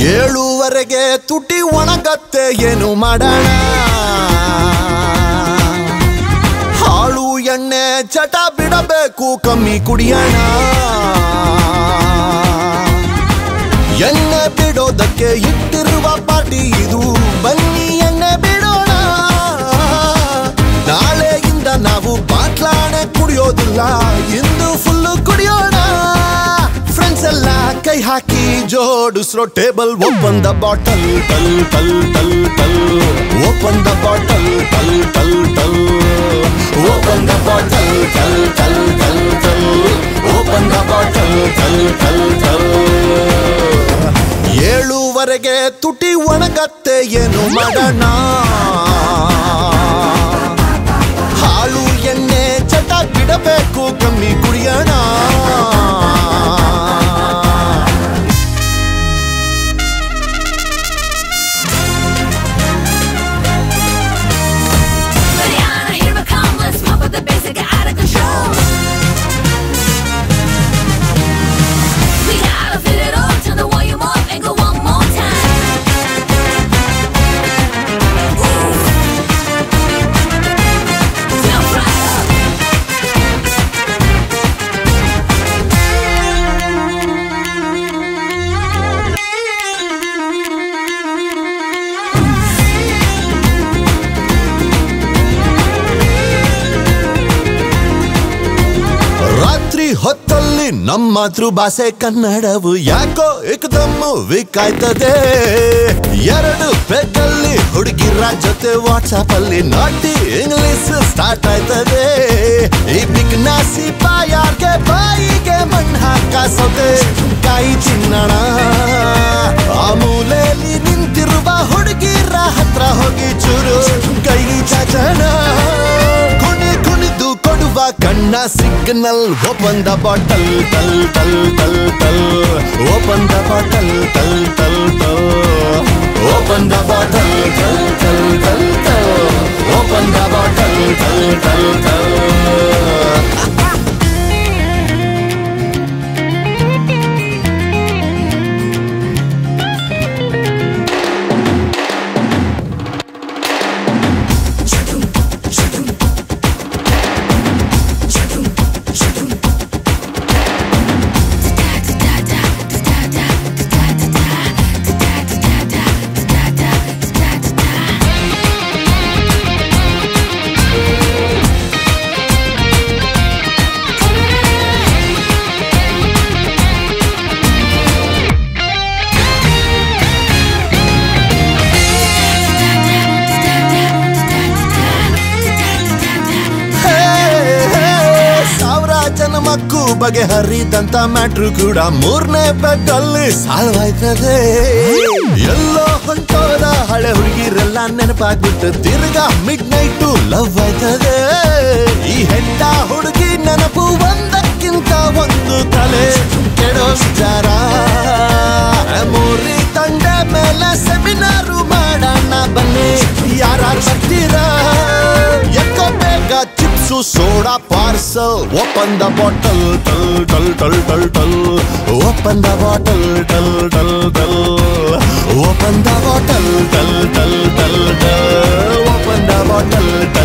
ಏಳುವರೆಗೆ ತುಟಿ ಒಣಗತ್ತೆ ಏನು ಮಾಡೋಣ ಹಾಳು ಎಣ್ಣೆ ಚಟ ಬಿಡಬೇಕು ಕಮ್ಮಿ ಕುಡಿಯೋಣ ಎಣ್ಣೆ ಬಿಡೋದಕ್ಕೆ ಇಟ್ಟಿರುವ ಪಾರ್ಟಿ ಇದು ಬನ್ನಿ ಎಣ್ಣೆ ಬಿಡೋಣ ನಾಳೆಯಿಂದ ನಾವು ಬಾಟ್ಲಾಣೆ ಕುಡಿಯೋದಿಲ್ಲ ಇಂದು ಫುಲ್ಲು ಕುಡಿಯೋಣ ಫ್ರೆಂಡ್ಸ್ ಎಲ್ಲ ಕೈ ಹಾಕಿ ಜೋಡಿಸ್ರೋ ಟೇಬಲ್ ಓಪನ್ ದ ಬಾಟಲ್ ಟಲ್ ಟಲ್ ಟಲ್ ಟಲ್ ಓಪನ್ ದ ಬಾಟಲ್ ಟಲ್ ಟಲ್ ಟಲ್ ಓಪನ್ ದ ಬಾಟಲ್ ಟಲ್ ಟಲ್ ಟಲ್ ಟಲ್ ಓಪನ್ ದ ಬಾಟಲ್ ಟಲ್ ಟಲ್ ಟಲ್ ಏಳುವರೆಗೆ ತುಟಿ ಒಣಗತ್ತೆ ಏನು ಮಾಡೋಣ ಹಾಳು ಎಣ್ಣೆ ಚಟ ಬಿಡಬೇಕು ಕಮ್ಮಿ ಕುಡಿಯೋಣ Mariana, here I come. Let's pump up the bass and get out of control. We gotta fit it all. Turn the volume up and go one more time. Ooh. Jump right up. ರಾತ್ರಿ ಹೊತ್ತಲ್ಲಿ ನಮ್ಮ ಮಾತೃಭಾಷೆ ಕನ್ನಡವು ಯಾಕೋ ಏಕದಮ್ಮು ವಿಕಾಯ್ತದೆ ಎರಡು ಪೆಕ್ಕಲ್ಲಿ ಹುಡುಗಿರ ಜೊತೆ WhatsApp ಅಲ್ಲಿ ನಾಟಿ ಇಂಗ್ಲಿಷ್ ಸ್ಟಾರ್ಟ್ ಆಯ್ತದೆ ಈ ಬಿಗ್ನಾಸಿ ಬಾಯಾರ್ಗೆ ಬಾಯಿಗೆ ಮಣ್ಣು ಹಾಕ ಸೌತೆ ಕಾಯಿ ತಿನ್ನಣ ಆ ಮೂಲೆಯಲ್ಲಿ ನಿಂತಿರುವ ಹುಡುಗಿರ ಹತ್ರ ಹೋಗಿ ಚೂರು ಕೈ ಚಾಚಣ ಕುಣಿ ಕುಣಿದು ಕೊಡುವ ಕಣ್ಣ ಸಿಗ್ನಲ್ ಓಪನ್ ದ ಬಾಟಲ್ ಟಲ್ ಟಲ್ ಟಲ್ ಟಲ್ ಓಪನ್ ದ ಬಾಟಲ್ ಟಲ್ ಟಲ್ ಟಲ್ ಓಪನ್ ದ ಬಾಟಲ್ ಟಲ್ ಟಲ್ ಟಲ್ ಟಲ್ ಓಪನ್ ದ ಬಾಟಲ್ ಟಲ್ ಟಲ್ ಟಲ್ ಹೇ, ಹೇ, ಸಾವಿರ ಜನ್ಮಕ್ಕೂ ಬಗೆಹರಿದಂತ ಮ್ಯಾಟ್ರು ಕೂಡ ಮೂರನೇ ಬೆಡ್ಡಲ್ಲಿ ಸಾಲ್ವ್ ಆಯ್ತದೆ ಎಲ್ಲೋ ಹೊಂಟೋದ ಹಳೆ ಹುಡುಗಿರೆಲ್ಲ ನೆನಪಾಗ್ಬಿಟ್ಟು ತಿರ್ಗಾ ಮಿಡ್ ನೈಟು ಲವ್ ಆಯ್ತದೆ ಈ ಹೆಂಡ ಹುಡುಗಿ ನೆನಪು ಒಂದಕ್ಕಿಂತ ಒಂದು ತಲೆ ಕೆಡೋ ವಿಚಾರ ಮೂರಿ ತಂಡೆ ಮೇಲೆ ಸೆಮಿನಾರು ಮಾಡೋಣ ಬನ್ನಿ ಯಾರು ಬರ್ತೀರಾ ಎಕ್ಕೋ ಬೇಗ chips soda parcel open the bottle ಟಲ್ ಟಲ್ ಟಲ್ ಟಲ್ ಟಲ್ ಓಪನ್ ದ ಬಾಟಲ್ ಟಲ್ ಟಲ್ ಟಲ್ ಓಪನ್ ದ ಬಾಟಲ್ ಟಲ್ ಟಲ್ ಟಲ್ ಟಲ್ ಓಪನ್ ದ ಬಾಟಲ್ ಟಲ್